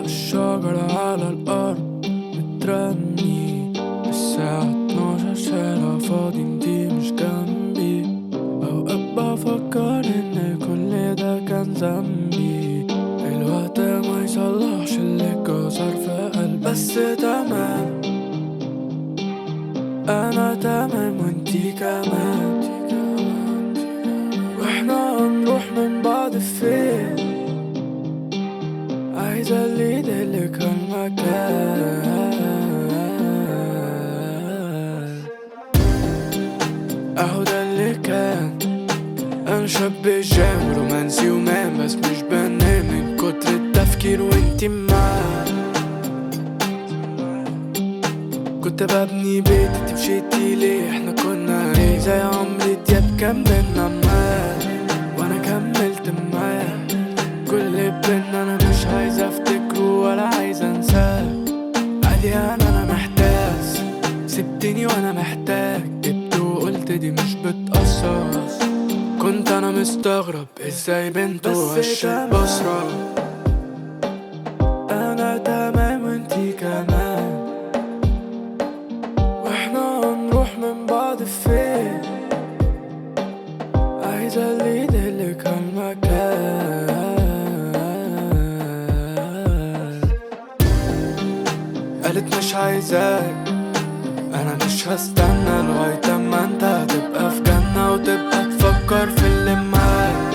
الشجرة على الأرض مترمي الساعة 12 شارع فاضي انتي مش جنبي أوقات بفكر إن كل ده كان ذنبي الوقت ما يصلحش اللي اتكسر في قلبي بس تمام أنا تمام وانتي كمان واحنا هنروح من بعض فين عايزة اللي يدلك المكان اهو ده اللي كان انا شاب جام رومانسي ومان بس مش بنام من كتر التفكير وانتي معاك كنت ببني بيت انت مشيتي ليه احنا كنا ايه زي عمرو دياب كان بينا معاه وانا كملت معاه كل بينا انا مش عايز افتكره ولا عايز انساه عادي انا انا محتاج سبتني وانا محتاج جبت وقلت دي مش بتأثر كنت انا مستغرب ازاي بنت وهشت بصرة انا تمام وانتي كمان واحنا هنروح من بعض فين عايزة اللي يدلك المكان قالت مش عايزاك انا مش هستنى لغاية اما انت هتبقى في جنة وتبقى تفكر في اللي معاك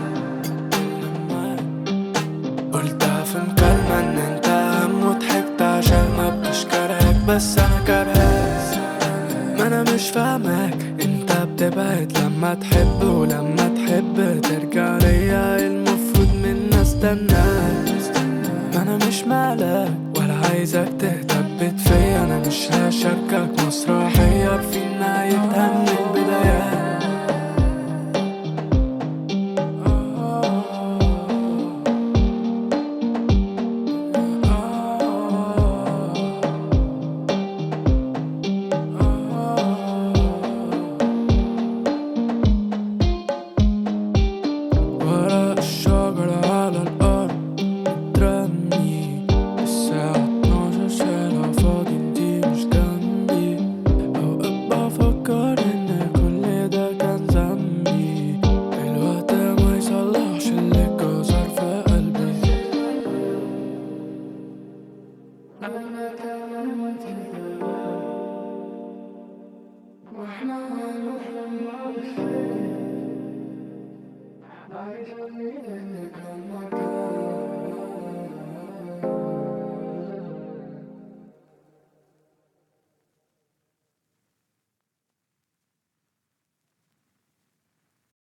قلتها في مكالمة ان انت اهم وضحكت عشان ما بقاش كارهك بس انا كارهك ما انا مش فاهمك انت بتبعد لما تحب ولما تحب ترجع ليا المفروض من استناك ما انا مش مالك ولا عايزك تهتبت فيا انا مش هشاركك مسرحية في نهايتها من البدايات